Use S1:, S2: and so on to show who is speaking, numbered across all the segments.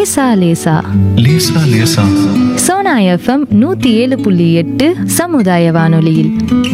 S1: லேசா லேசா
S2: லேசா லேசா
S1: சோனா எஃப்எம் நூத்தி ஏழு புள்ளி எட்டு சமுதாய வானொலியில்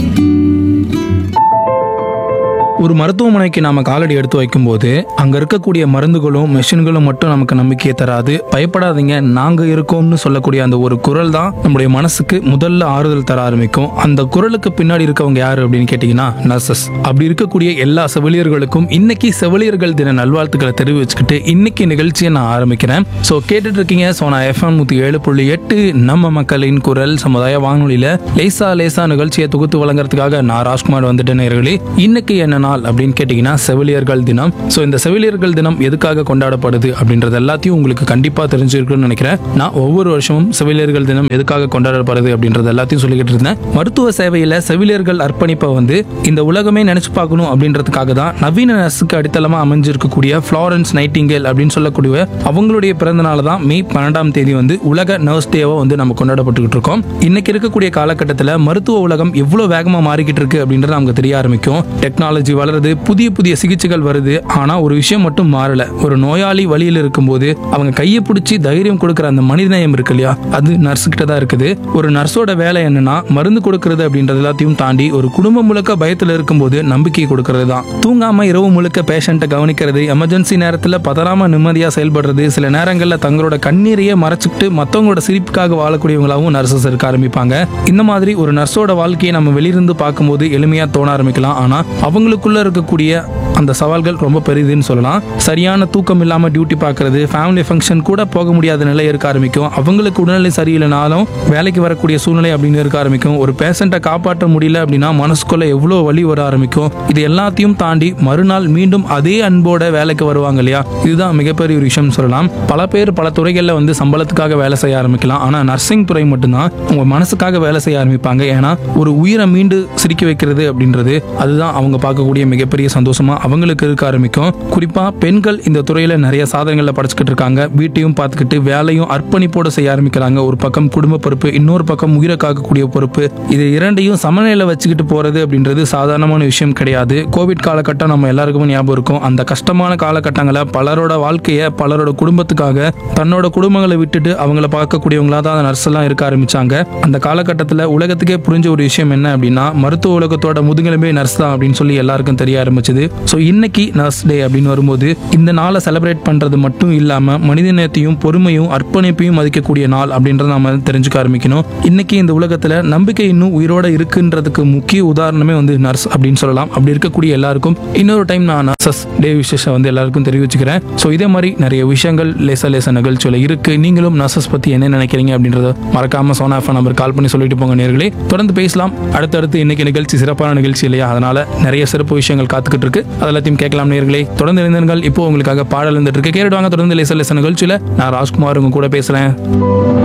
S3: ஒரு மருத்துவமனைக்கு நாம காலடி எடுத்து வைக்கும்போது அங்க இருக்கக்கூடிய மருந்துகளும் மெஷின்களும் மட்டும் நமக்கு நம்பிக்கையை தராது பயப்படாதீங்க நாங்க இருக்கோம்னு சொல்லக்கூடிய அந்த ஒரு குரல் தான் நம்முடைய மனசுக்கு முதல்ல ஆறுதல் தர ஆரம்பிக்கும் அந்த குரலுக்கு பின்னாடி இருக்கவங்க யாரு அப்படின்னு கேட்டீங்கன்னா நர்சஸ் அப்படி இருக்கக்கூடிய எல்லா செவிலியர்களுக்கும் இன்னைக்கு செவிலியர்கள் தின நல்வாழ்த்துக்களை தெரிவிச்சுக்கிட்டு இன்னைக்கு நிகழ்ச்சியை நான் ஆரம்பிக்கிறேன் ஸோ கேட்டுட்டு இருக்கீங்க சோனா எஃப்எம் நூத்தி ஏழு புள்ளி எட்டு நம்ம மக்களின் குரல் சமுதாய வானொலியில லேசா லேசா நிகழ்ச்சியை தொகுத்து வழங்குறதுக்காக நான் ராஜ்குமார் வந்துட்டேன் நேர்களே இன்னைக்கு என்ன நாள் அப்படின்னு கேட்டீங்கன்னா செவிலியர்கள் தினம் ஸோ இந்த செவிலியர்கள் தினம் எதுக்காக கொண்டாடப்படுது அப்படின்றது எல்லாத்தையும் உங்களுக்கு கண்டிப்பா தெரிஞ்சிருக்குன்னு நினைக்கிறேன் நான் ஒவ்வொரு வருஷமும் செவிலியர்கள் தினம் எதுக்காக கொண்டாடப்படுது அப்படின்றது எல்லாத்தையும் சொல்லிக்கிட்டு இருந்தேன் மருத்துவ சேவையில செவிலியர்கள் அர்ப்பணிப்பை வந்து இந்த உலகமே நினைச்சு பார்க்கணும் அப்படின்றதுக்காக தான் நவீன நர்ஸுக்கு அடித்தளமா அமைஞ்சிருக்கக்கூடிய ஃப்ளாரன்ஸ் நைட்டிங்கேல் அப்படின்னு சொல்லக்கூடிய அவங்களுடைய பிறந்த நாள் தான் மே பன்னெண்டாம் தேதி வந்து உலக நர்ஸ் டேவை வந்து நம்ம கொண்டாடப்பட்டுக்கிட்டு இருக்கோம் இன்னைக்கு இருக்கக்கூடிய காலகட்டத்தில் மருத்துவ உலகம் எவ்வளோ வேகமாக மாறிக்கிட்டு இருக்கு அப்படின்றது நமக்கு தெரிய ஆரம்பிக்கும் டெக்னாலஜி வளருது புதிய புதிய சிகிச்சைகள் வருது ஆனால் ஒரு விஷயம் மட்டும் மாறல ஒரு நோயாளி வழியில் இருக்கும்போது அவங்க கையை பிடிச்சி தைரியம் கொடுக்குற அந்த மனிதநேயம் இருக்கு இல்லையா அது நர்ஸ் கிட்ட தான் இருக்குது ஒரு நர்ஸோட வேலை என்னன்னா மருந்து கொடுக்கறது அப்படின்றது எல்லாத்தையும் தாண்டி ஒரு குடும்பம் முழுக்க பயத்தில் இருக்கும்போது நம்பிக்கை கொடுக்கறது தான் தூங்காம இரவு முழுக்க பேஷண்ட்டை கவனிக்கிறது எமர்ஜென்சி நேரத்தில் பதறாம நிம்மதியாக செயல்படுறது சில நேரங்களில் தங்களோட கண்ணீரையே மறைச்சிக்கிட்டு மற்றவங்களோட சிரிப்புக்காக வாழக்கூடியவங்களாகவும் நர்சஸ் இருக்க ஆரம்பிப்பாங்க இந்த மாதிரி ஒரு நர்ஸோட வாழ்க்கையை நம்ம வெளியிருந்து பார்க்கும்போது எளிமையா தோண ஆரம்பிக்கலாம் ஆனா அவங்களுக்குள்ள இருக்கக்கூடிய அந்த சவால்கள் ரொம்ப பெரிதுன்னு சொல்லலாம் சரியான தூக்கம் இல்லாம டியூட்டி பார்க்கறது ஃபேமிலி ஃபங்க்ஷன் கூட போக முடியாத நிலை இருக்க ஆரம்பிக்கும் அவங்களுக்கு உடல்நிலை சரியில்லைனாலும் வேலைக்கு வரக்கூடிய சூழ்நிலை அப்படின்னு இருக்க ஆரம்பிக்கும் ஒரு பேஷண்ட்டை காப்பாற்ற முடியல அப்படின்னா மனசுக்குள்ள எவ்வளோ வலி வர ஆரம்பிக்கும் இது எல்லாத்தையும் தாண்டி மறுநாள் மீண்டும் அதே அன்போட வேலைக்கு வருவாங்க இல்லையா இதுதான் மிகப்பெரிய ஒரு விஷயம் சொல்லலாம் பல பேர் பல துறைகளில் வந்து சம்பளத்துக்காக வேலை செய்ய ஆரம்பிக்கலாம் ஆனால் நர்சிங் துறை மட்டும்தான் உங்க மனசுக்காக வேலை செய்ய ஆரம்பிப்பாங்க ஏன்னா ஒரு உயிரை மீண்டு சிரிக்க வைக்கிறது அப்படின்றது அதுதான் அவங்க பார்க்கக்கூடிய மிகப்பெரிய சந்தோஷமா அவங்களுக்கு இருக்க ஆரம்பிக்கும் குறிப்பா பெண்கள் இந்த துறையில நிறைய சாதனைகளை படைச்சுக்கிட்டு இருக்காங்க வீட்டையும் பார்த்துக்கிட்டு வேலையும் அர்ப்பணிப்போட செய்ய ஆரம்பிக்கிறாங்க ஒரு பக்கம் குடும்ப பொறுப்பு இன்னொரு பக்கம் உயிரை காக்கக்கூடிய பொறுப்பு இது இரண்டையும் சமநிலையில வச்சுக்கிட்டு போறது அப்படின்றது சாதாரணமான விஷயம் கிடையாது கோவிட் காலகட்டம் நம்ம எல்லாருக்குமே ஞாபகம் இருக்கும் அந்த கஷ்டமான காலகட்டங்களை பலரோட வாழ்க்கையை பலரோட குடும்பத்துக்காக தன்னோட குடும்பங்களை விட்டுட்டு அவங்கள பார்க்கக்கூடியவங்களா தான் நர்ஸ் எல்லாம் இருக்க ஆரம்பிச்சாங்க அந்த காலகட்டத்தில் உலகத்துக்கே புரிஞ்ச ஒரு விஷயம் என்ன அப்படின்னா மருத்துவ உலகத்தோட முதுகெலும்பே நர்ஸ் தான் அப்படின்னு சொல்லி எல்லாருக்கும் தெரிய ஆரம்பிச்சது ஸோ இன்னைக்கு நர்ஸ் டே அப்படின்னு வரும்போது இந்த நாளை செலிப்ரேட் பண்றது மட்டும் இல்லாம மனிதநேயத்தையும் பொறுமையும் அர்ப்பணிப்பையும் மதிக்கக்கூடிய நாள் அப்படின்றத நாம தெரிஞ்சுக்க ஆரம்பிக்கணும் இன்னைக்கு இந்த உலகத்துல நம்பிக்கை இன்னும் உயிரோட இருக்குன்றதுக்கு முக்கிய உதாரணமே வந்து நர்ஸ் அப்படின்னு சொல்லலாம் அப்படி இருக்கக்கூடிய எல்லாருக்கும் இன்னொரு டைம் நான் நர்சஸ் டே விசேஷம் வந்து எல்லாருக்கும் தெரிவிச்சுக்கிறேன் ஸோ இதே மாதிரி நிறைய விஷயங்கள் லேசா லேசா நிகழ்ச்சியில் இருக்கு நீங்களும் நர்சஸ் பத்தி என்ன நினைக்கிறீங்க அப்படின்றத மறக்காம சோனா ஃபோன் நம்பர் கால் பண்ணி சொல்லிட்டு போங்க நேர்களே தொடர்ந்து பேசலாம் அடுத்தடுத்து இன்னைக்கு நிகழ்ச்சி சிறப்பான நிகழ்ச்சி இல்லையா அதனால நிறைய சிறப்பு விஷயங்கள் காத்துக்கிட்டு இருக்கு அதெல்லாத்தையும் கேட்கலாம் நேர்களே தொடர்ந்து இருந்தீர்கள் இப்போ உங்களுக்காக பாடல் இருந்துட்டு இருக்கு கேட்டுவாங்க தொடர்ந்து லேசா லேசா நிகழ்ச்சியில நான் ராஜ்குமார் உங்க கூட பேசுறேன்